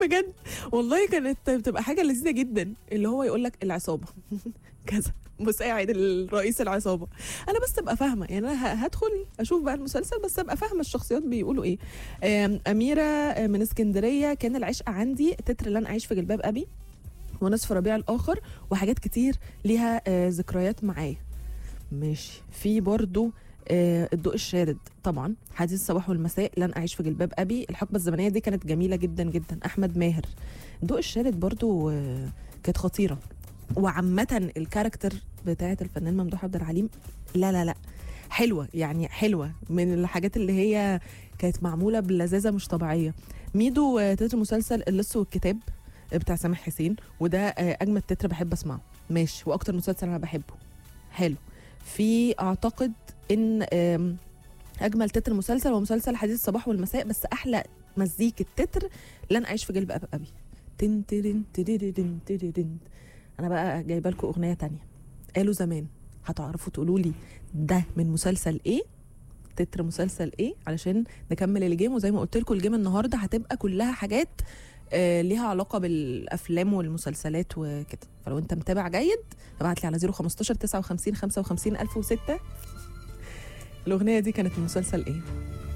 بجد والله كانت بتبقى حاجه لذيذه جدا اللي هو يقول لك العصابه كذا مساعد الرئيس العصابه انا بس ابقى فاهمه يعني انا ه- هدخل اشوف بقى المسلسل بس ابقى فاهمه الشخصيات بيقولوا ايه آم، اميره من اسكندريه كان العشق عندي تتر لن اعيش في جلباب ابي ونصف ربيع الاخر وحاجات كتير ليها آه، ذكريات معايا ماشي في برضو آه، الضوء الشارد طبعا حديث الصباح والمساء لن اعيش في جلباب ابي الحقبه الزمنيه دي كانت جميله جدا جدا احمد ماهر الضوء الشارد برضو آه، كانت خطيره وعامه الكاركتر بتاعه الفنان ممدوح عبد العليم لا لا لا حلوه يعني حلوه من الحاجات اللي هي كانت معموله بلذاذه مش طبيعيه ميدو آه، تتر مسلسل اللص والكتاب بتاع سامح حسين وده آه، اجمد تتر بحب اسمعه ماشي واكتر مسلسل انا بحبه حلو في اعتقد ان آم، اجمل تتر مسلسل هو مسلسل حديث الصباح والمساء بس احلى مزيكة تتر لن اعيش في جلب اب ابي تن ترن تريرن تريرن. انا بقى جايبه لكم اغنيه تانية قالوا زمان هتعرفوا تقولوا لي ده من مسلسل ايه تتر مسلسل ايه علشان نكمل الجيم وزي ما قلت لكم الجيم النهارده هتبقى كلها حاجات آه ليها علاقه بالافلام والمسلسلات وكده فلو انت متابع جيد ابعت لي على 015 59 55 1006 الاغنيه دي كانت من مسلسل ايه